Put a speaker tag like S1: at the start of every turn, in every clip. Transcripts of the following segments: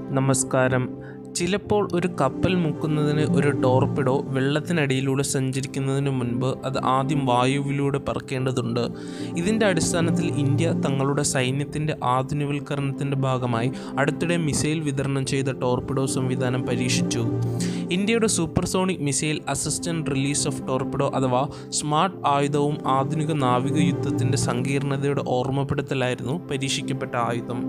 S1: നമസ്കാരം ചിലപ്പോൾ ഒരു കപ്പൽ മുക്കുന്നതിന് ഒരു ടോർപിഡോ വെള്ളത്തിനടിയിലൂടെ സഞ്ചരിക്കുന്നതിന് മുൻപ് അത് ആദ്യം വായുവിലൂടെ പറക്കേണ്ടതുണ്ട് ഇതിൻ്റെ അടിസ്ഥാനത്തിൽ ഇന്ത്യ തങ്ങളുടെ സൈന്യത്തിൻ്റെ ആധുനികവൽക്കരണത്തിൻ്റെ ഭാഗമായി അടുത്തിടെ മിസൈൽ വിതരണം ചെയ്ത ടോർപിഡോ സംവിധാനം പരീക്ഷിച്ചു ഇന്ത്യയുടെ supersonic missile assisted release of torpedo അഥവാ സ്മാർട്ട് ആയുധവും ആധുനിക നാവിക യുദ്ധത്തിൻ്റെ സങ്കീർണതയുടെ ഓർമ്മപ്പെടുത്തലായിരുന്നു പരീക്ഷിക്കപ്പെട്ട ആയുധം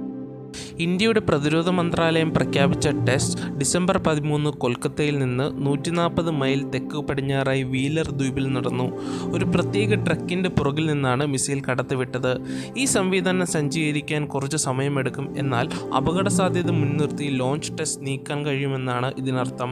S1: ഇന്ത്യയുടെ പ്രതിരോധ മന്ത്രാലയം പ്രഖ്യാപിച്ച ടെസ്റ്റ് ഡിസംബർ പതിമൂന്ന് കൊൽക്കത്തയിൽ നിന്ന് നൂറ്റി നാൽപ്പത് മൈൽ തെക്ക് പടിഞ്ഞാറായി വീലർ ദ്വീപിൽ നടന്നു ഒരു പ്രത്യേക ട്രക്കിൻ്റെ പുറകിൽ നിന്നാണ് മിസൈൽ കടത്തിവിട്ടത് ഈ സംവിധാനം സജ്ജീകരിക്കാൻ കുറച്ച് സമയമെടുക്കും എന്നാൽ അപകട സാധ്യത മുൻനിർത്തി ലോഞ്ച് ടെസ്റ്റ് നീക്കാൻ കഴിയുമെന്നാണ് ഇതിനർത്ഥം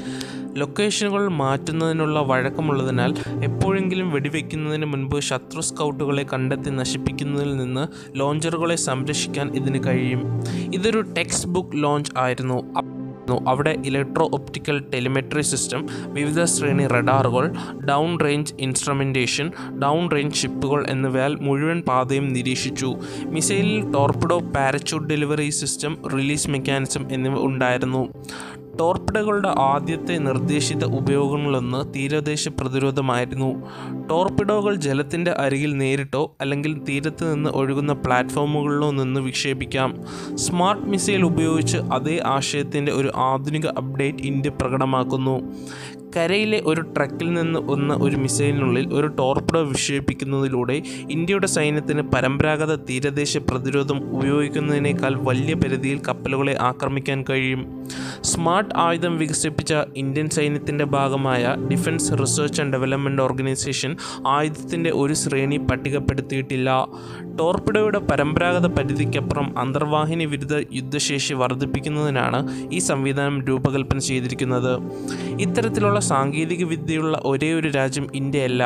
S1: ലൊക്കേഷനുകൾ മാറ്റുന്നതിനുള്ള വഴക്കമുള്ളതിനാൽ എപ്പോഴെങ്കിലും വെടിവെക്കുന്നതിന് മുൻപ് ശത്രു സ്കൗട്ടുകളെ കണ്ടെത്തി നശിപ്പിക്കുന്നതിൽ നിന്ന് ലോഞ്ചറുകളെ സംരക്ഷിക്കാൻ ഇതിന് കഴിയും ഇതൊരു ടെക്സ്റ്റ് ബുക്ക് ലോഞ്ച് ആയിരുന്നു അവിടെ ഇലക്ട്രോ ഒപ്റ്റിക്കൽ ടെലിമെട്രി സിസ്റ്റം വിവിധ ശ്രേണി റഡാറുകൾ down range instrumentation down range ഷിപ്പുകൾ എന്നിവയാൽ മുഴുവൻ പാതയും നിരീക്ഷിച്ചു മിസൈലിൽ torpedo parachute delivery system release mechanism എന്നിവ ഉണ്ടായിരുന്നു ടോർപിഡോകളുടെ ആദ്യത്തെ നിർദ്ദേശിത ഉപയോഗങ്ങളൊന്ന് തീരദേശ പ്രതിരോധമായിരുന്നു ടോർപിഡോകൾ ജലത്തിൻ്റെ അരികിൽ നേരിട്ടോ അല്ലെങ്കിൽ തീരത്ത് നിന്ന് ഒഴുകുന്ന പ്ലാറ്റ്ഫോമുകളിലോ നിന്ന് വിക്ഷേപിക്കാം സ്മാർട്ട് മിസൈൽ ഉപയോഗിച്ച് അതേ ആശയത്തിൻ്റെ ഒരു ആധുനിക അപ്ഡേറ്റ് ഇന്ത്യ പ്രകടമാക്കുന്നു കരയിലെ ഒരു ട്രക്കിൽ നിന്ന് വന്ന ഒരു മിസൈലിനുള്ളിൽ ഒരു ടോർപിഡോ വിക്ഷേപിക്കുന്നതിലൂടെ ഇന്ത്യയുടെ സൈന്യത്തിന് പരമ്പരാഗത തീരദേശ പ്രതിരോധം ഉപയോഗിക്കുന്നതിനേക്കാൾ വലിയ പരിധിയിൽ കപ്പലുകളെ ആക്രമിക്കാൻ കഴിയും സ്മാർട്ട് ആയുധം വികസിപ്പിച്ച ഇന്ത്യൻ സൈന്യത്തിൻ്റെ ഭാഗമായ defence research and development organisation ആയുധത്തിൻ്റെ ഒരു ശ്രേണി പട്ടികപ്പെടുത്തിയിട്ടില്ല ടോർപിഡോയുടെ പരമ്പരാഗത പരിധിക്കപ്പുറം അന്തർവാഹിനി വിരുദ്ധ യുദ്ധശേഷി വർദ്ധിപ്പിക്കുന്നതിനാണ് ഈ സംവിധാനം രൂപകൽപ്പന ചെയ്തിരിക്കുന്നത് ഇത്തരത്തിലുള്ള സാങ്കേതിക വിദ്യയുള്ള ഒരേ ഒരു രാജ്യം ഇന്ത്യയല്ല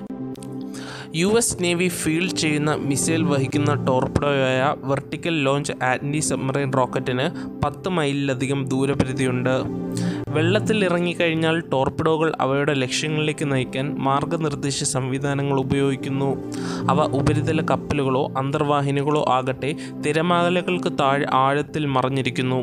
S1: യു എസ് നേവി ഫീൽഡ് ചെയ്യുന്ന മിസൈൽ വഹിക്കുന്ന ടോർപിഡോയായ വെർട്ടിക്കൽ ലോഞ്ച് ആൻറ്റി സബ്മറൈൻ റോക്കറ്റിന് പത്ത് മൈലിലധികം ദൂരപരിധിയുണ്ട് വെള്ളത്തിൽ ഇറങ്ങിക്കഴിഞ്ഞാൽ ടോർപിഡോകൾ അവയുടെ ലക്ഷ്യങ്ങളിലേക്ക് നയിക്കാൻ മാർഗനിർദ്ദേശ സംവിധാനങ്ങൾ ഉപയോഗിക്കുന്നു അവ ഉപരിതല കപ്പലുകളോ അന്തർവാഹിനികളോ ആകട്ടെ തിരമാലകൾക്ക് താഴെ ആഴത്തിൽ മറഞ്ഞിരിക്കുന്നു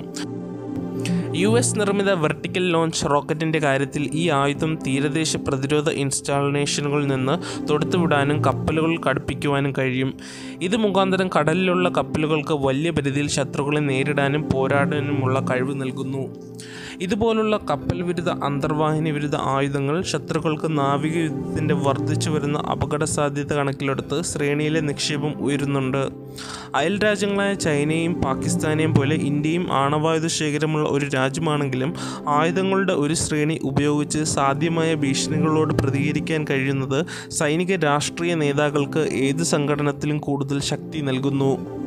S1: യു എസ് നിർമ്മിത വെർട്ടിക്കൽ ലോഞ്ച് റോക്കറ്റിൻ്റെ കാര്യത്തിൽ ഈ ആയുധം തീരദേശ പ്രതിരോധ ഇൻസ്റ്റാളേഷനുകളിൽ നിന്ന് തൊടുത്തുവിടാനും കപ്പലുകൾ കടുപ്പിക്കുവാനും കഴിയും ഇത് മുഖാന്തരം കടലിലുള്ള കപ്പലുകൾക്ക് വലിയ പരിധിയിൽ ശത്രുക്കളെ നേരിടാനും പോരാടാനുമുള്ള കഴിവ് നൽകുന്നു ഇതുപോലുള്ള കപ്പൽ വിരുദ്ധ അന്തർവാഹിനി വിരുദ്ധ ആയുധങ്ങൾ ശത്രുക്കൾക്ക് നാവിക യുദ്ധത്തിൻ്റെ വർദ്ധിച്ചു വരുന്ന അപകട സാധ്യത കണക്കിലെടുത്ത് ശ്രേണിയിലെ നിക്ഷേപം ഉയരുന്നുണ്ട് അയൽ രാജ്യങ്ങളായ ചൈനയും പാകിസ്ഥാനെയും പോലെ ഇന്ത്യയും ആണവായുധ ശേഖരമുള്ള ഒരു രാജ്യമാണെങ്കിലും ആയുധങ്ങളുടെ ഒരു ശ്രേണി ഉപയോഗിച്ച് സാധ്യമായ ഭീഷണികളോട് പ്രതികരിക്കാൻ കഴിയുന്നത് സൈനിക രാഷ്ട്രീയ നേതാക്കൾക്ക് ഏത് സംഘടനത്തിലും കൂടുതൽ ശക്തി നൽകുന്നു